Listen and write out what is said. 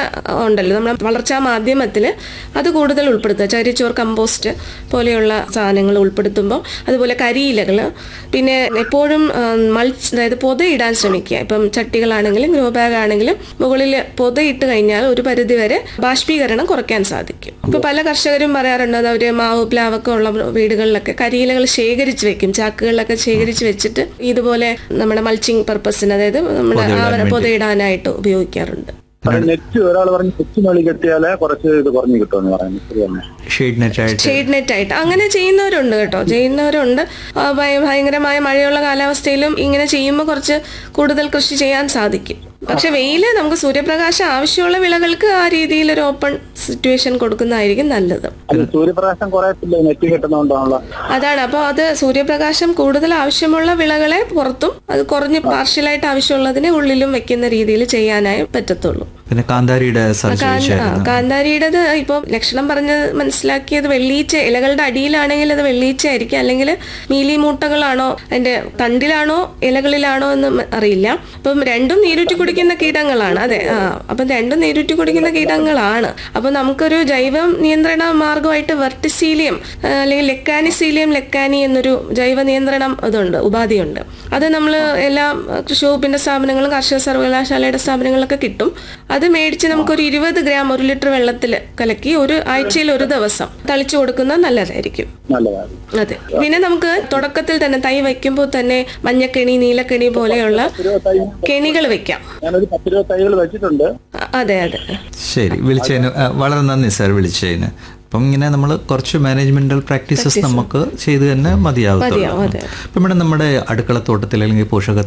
ഉണ്ടല്ലോ നമ്മുടെ വളർച്ചാ മാധ്യമത്തിൽ അത് കൂടുതൽ ഉൾപ്പെടുത്തുക ചകിരിച്ചോർ കമ്പോസ്റ്റ് പോലെയുള്ള സാധനങ്ങൾ ഉൾപ്പെടുത്തുമ്പോൾ അതുപോലെ കരിയിലകൾ പിന്നെ എപ്പോഴും മൾച്ച് അതായത് പൊതയിടാൻ ശ്രമിക്കുക ഇപ്പം ചട്ടികളാണെങ്കിലും ഗ്രോ ബാഗ് ആണെങ്കിലും മുകളിൽ പൊതയിട്ട് കഴിഞ്ഞാൽ ഒരു പരിധി വരെ ബാഷ്പീകരണം കുറയ്ക്കാൻ സാധിക്കും ഇപ്പൊ പല കർഷകരും പറയാറുണ്ട് അത് അവര് മാവ് പ്ലാവൊക്കെ ഉള്ള വീടുകളിലൊക്കെ കരിയിലകൾ ശേഖരിച്ച് വെക്കും ചാക്കുകളിലൊക്കെ ശേഖരിച്ച് വെച്ചിട്ട് ഇതുപോലെ നമ്മുടെ മൾച്ചിങ് പർപ്പസിന് അതായത് നമ്മുടെ ആവര പൊതയിടാനായിട്ട് ഉപയോഗിക്കാറുണ്ട് നെറ്റ് ഒരാൾ പറഞ്ഞ് നെറ്റ് മേളി കെട്ടിയാലേ കുറച്ച് ഇത് കുറഞ്ഞു കിട്ടുമെന്ന് പറയുന്നത് ശരി തന്നെ ഷെയ്ഡ് നെറ്റ് ആയിട്ട് ഷെയ്ഡ് നെറ്റ് ആയിട്ട് അങ്ങനെ ചെയ്യുന്നവരുണ്ട് കേട്ടോ ചെയ്യുന്നവരുണ്ട് ആ, ഭയ- ഭയങ്കരമായ മഴയുള്ള കാലാവസ്ഥയിലും ഇങ്ങനെ ചെയ്യുമ്പോൾ കുറച്ച് കൂടുതൽ കൃഷി ചെയ്യാൻ സാധിക്കും പക്ഷെ വെയില് നമുക്ക് സൂര്യപ്രകാശം ആവശ്യമുള്ള വിളകൾക്ക് ആ രീതിയിൽ ഒരു ഓപ്പൺ സിറ്റുവേഷൻ കൊടുക്കുന്നതായിരിക്കും നല്ലത് അത് സൂര്യപ്രകാശം കുറയത്തില്ല നെറ്റ് കെട്ടുന്നതുകൊണ്ടാണല്ലോ അതാണ് അപ്പോൾ അത് സൂര്യപ്രകാശം കൂടുതൽ ആവശ്യമുള്ള വിളകളെ പുറത്തും അത് കുറഞ്ഞ് പാർഷ്യലായിട്ട് ആവശ്യമുള്ളതിനെ ഉള്ളിലും വെക്കുന്ന രീതിയിൽ ചെയ്യാനായി പറ്റത്തുള്ളൂ പിന്നെ കാന്താരിയുടെ സ്ഥലം കാന്ത- ആ, ചോദിച്ചായിരുന്നു കാന്താരിയുടേത് ഇപ്പോൾ ലക്ഷണം പറഞ്ഞ് മനസ്സിലാക്കിയത് വെള്ളീച്ച ഇലകളുടെ അടിയിലാണെങ്കിൽ അത് വെള്ളീച്ച ആയിരിക്കും അല്ലെങ്കിൽ മീലി മൂട്ടകളാണോ അതിന്റെ തണ്ടിലാണോ ഇലകളിലാണോ എന്ന് മ- അറിയില്ല അപ്പം രണ്ടും നീരുറ്റി കുടിക്കുന്ന കീടങ്ങളാണ് അതെ ആ അപ്പം രണ്ടും നീരുറ്റി കുടിക്കുന്ന കീടങ്ങളാണ് അപ്പം നമുക്കൊരു ജൈവ നിയന്ത്രണ മാർഗമായിട്ട് വെർട്ടിസീലിയം ആ, അല്ലെങ്കിൽ ലെക്കാനിസീലിയം ലെക്കാനി എന്നൊരു ജൈവ നിയന്ത്രണം ഇതുണ്ട് ഉപാധിയുണ്ട് അത് നമ്മൾ എല്ലാ കൃഷി വകുപ്പിന്റെ സ്ഥാപനങ്ങളും കാർഷിക സർവകലാശാലയുടെ സ്ഥാപനങ്ങളൊക്കെ കിട്ടും അത് മേടിച്ച് നമുക്കൊരു ഇരുപത് ഗ്രാം ഒരു ലിറ്റർ വെള്ളത്തിൽ കലക്കി ഒരു ആഴ്ചയിൽ ഒരു ദിവസം തളിച്ചു കൊടുക്കുന്നത് നല്ലതായിരിക്കും നല്ലതാണ് അതെ പിന്നെ നമുക്ക് തുടക്കത്തിൽ തന്നെ തൈ വയ്ക്കുമ്പോൾ തന്നെ മഞ്ഞക്കെണി നീലക്കെണി പോലെയുള്ള കെണികൾ വെക്കാം ഞാനൊരു പത്തിരുപത് തൈകൾ വെച്ചിട്ടുണ്ട് അ- അതെ അതെ ശരി വിളിച്ചതിന് ആ, വളരെ നന്ദി സാർ വിളിച്ചതിന് അപ്പം ഇങ്ങനെ നമ്മൾ കുറച്ച് മാനേജ്മെന്റൽ പ്രാക്ടീസസ് നമുക്ക് ചെയ്ത് തന്നെ മതിയാവും, മതിയാവത്തുള്ളൂ അതെ. ഇപ്പം ഇവിടെ നമ്മുടെ അടുക്കളത്തോട്ടത്തിൽ അല്ലെങ്കിൽ പോഷക